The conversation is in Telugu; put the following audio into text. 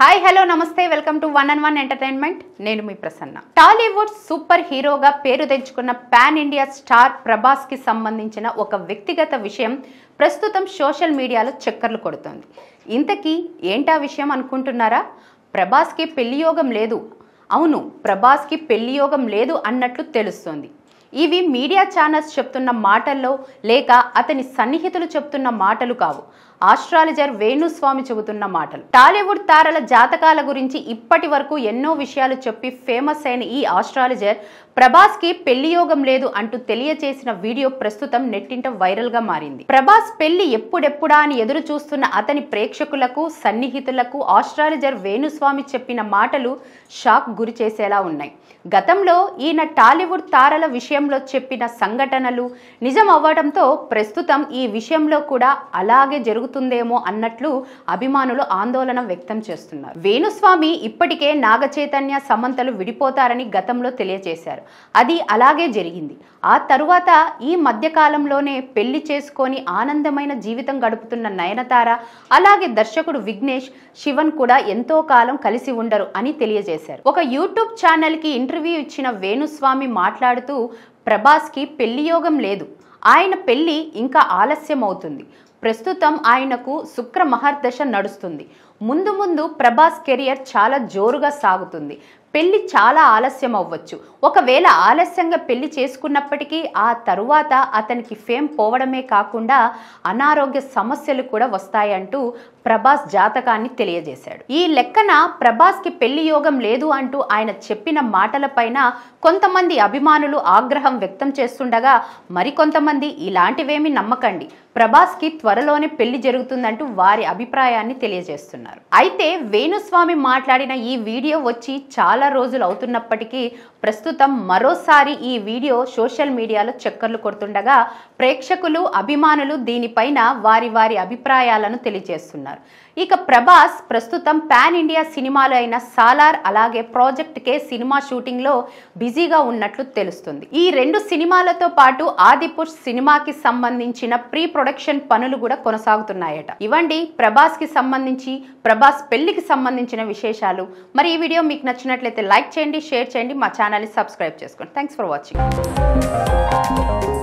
హాయ్ హలో నమస్తే welcome to one and one entertainment నేను మీ ప్రసన్న టాలీవుడ్ సూపర్ హీరోగా పేరు తెచ్చుకున్న పాన్ ఇండియా స్టార్ ప్రభాస్ కి సంబంధించిన ఒక వ్యక్తిగత విషయం ప్రస్తుతం సోషల్ మీడియాలో చక్కర్లు కొడుతోంది ఇంతకీ ఏంటా విషయం అనుకుంటున్నారా ప్రభాస్కి పెళ్లి యోగం లేదు అవును ప్రభాస్కి పెళ్లి యోగం లేదు అన్నట్లు తెలుస్తోంది ఇవి మీడియా ఛానల్స్ చెప్తున్న మాటల్లో లేక అతని సన్నిహితులు చెప్తున్న మాటలు కావు ఆస్ట్రాలజర్ వేణుస్వామి చెబుతున్న మాటలు టాలీవుడ్ తారల జాతకాల గురించి ఇప్పటి వరకు ఎన్నో విషయాలు చెప్పి ఫేమస్ అయిన ఈ ఆస్ట్రాలజర్ ప్రభాస్కి పెళ్లి యోగం లేదు అంటూ తెలియచేసిన వీడియో ప్రస్తుతం నెట్టింట వైరల్ గా మారింది ప్రభాస్ పెళ్లి ఎప్పుడెప్పుడా అని ఎదురు చూస్తున్న అతని ప్రేక్షకులకు సన్నిహితులకు ఆస్ట్రాలజర్ వేణుస్వామి చెప్పిన మాటలు షాక్ గురి చేసేలా ఉన్నాయి గతంలో ఈయన టాలీవుడ్ తారల విషయంలో చెప్పిన సంఘటనలు నిజం అవ్వడంతో ప్రస్తుతం ఈ విషయంలో కూడా అలాగే జరుగుతుందేమో అన్నట్లు అభిమానులు ఆందోళన వ్యక్తం చేస్తున్నారు వేణుస్వామి ఇప్పటికే నాగ చైతన్య సమంతలు విడిపోతారని గతంలో తెలియజేశారు అది అలాగే జరిగింది ఆ తరువాత ఈ మధ్యకాలంలోనే పెళ్లి చేసుకొని ఆనందమైన జీవితం గడుపుతున్న నయనతార అలాగే దర్శకుడు విఘ్నేష్ శివన్ కూడా ఎంతో కాలం కలిసి ఉండరు అని తెలియజేశారు ఒక యూట్యూబ్ ఛానల్కి ఇంటర్వ్యూ ఇచ్చిన వేణుస్వామి మాట్లాడుతూ ప్రభాస్కి పెళ్లి యోగం లేదు ఆయన పెళ్లి ఇంకా ఆలస్యం అవుతుంది ప్రస్తుతం ఆయనకు శుక్ర మహర్దశ నడుస్తుంది ముందు ముందు ప్రభాస్ కెరియర్ చాలా జోరుగా సాగుతుంది పెళ్లి చాలా ఆలస్యం అవ్వచ్చు ఒకవేళ ఆలస్యంగా పెళ్లి చేసుకున్నప్పటికీ ఆ తరువాత అతనికి ఫేమ్ పోవడమే కాకుండా అనారోగ్య సమస్యలు కూడా వస్తాయంటూ ప్రభాస్ జాతకాన్ని తెలియజేశాడు ఈ లెక్కన ప్రభాస్కి పెళ్లి యోగం లేదు అంటూ ఆయన చెప్పిన మాటలపైన కొంతమంది అభిమానులు ఆగ్రహం వ్యక్తం చేస్తుండగా మరికొంతమంది ఇలాంటివేమీ నమ్మకండి ప్రభాస్కి త్వరలోనే పెళ్లి జరుగుతుందంటూ వారి అభిప్రాయాన్ని తెలియజేస్తున్నారు అయితే వేణుస్వామి మాట్లాడిన ఈ వీడియో వచ్చి చాలా రోజులు అవుతున్నప్పటికీ ప్రస్తుతం మరోసారి ఈ వీడియో సోషల్ మీడియాలో చక్కర్లు కొడుతుండగా ప్రేక్షకులు అభిమానులు దీనిపైన వారి వారి అభిప్రాయాలను తెలియజేస్తున్నారు ఇక ప్రభాస్ ప్రస్తుతం పాన్ ఇండియా సినిమాలు అయిన సాలార్ అలాగే ప్రాజెక్ట్ కే సినిమా షూటింగ్ లో బిజీగా ఉన్నట్లు తెలుస్తుంది ఈ రెండు సినిమాలతో పాటు ఆదిపుష్ సినిమాకి సంబంధించిన ప్రీ ప్రొడక్షన్ పనులు కూడా కొనసాగుతున్నాయట ఇవండి ప్రభాస్ కి సంబంధించి ప్రభాస్ పెళ్లికి సంబంధించిన విశేషాలు మరి ఈ వీడియో మీకు నచ్చినట్లయితే లైక్ చేయండి షేర్ చేయండి మా ఛానల్ని సబ్స్క్రైబ్ చేసుకోండి థ్యాంక్స్ ఫర్ వాచింగ్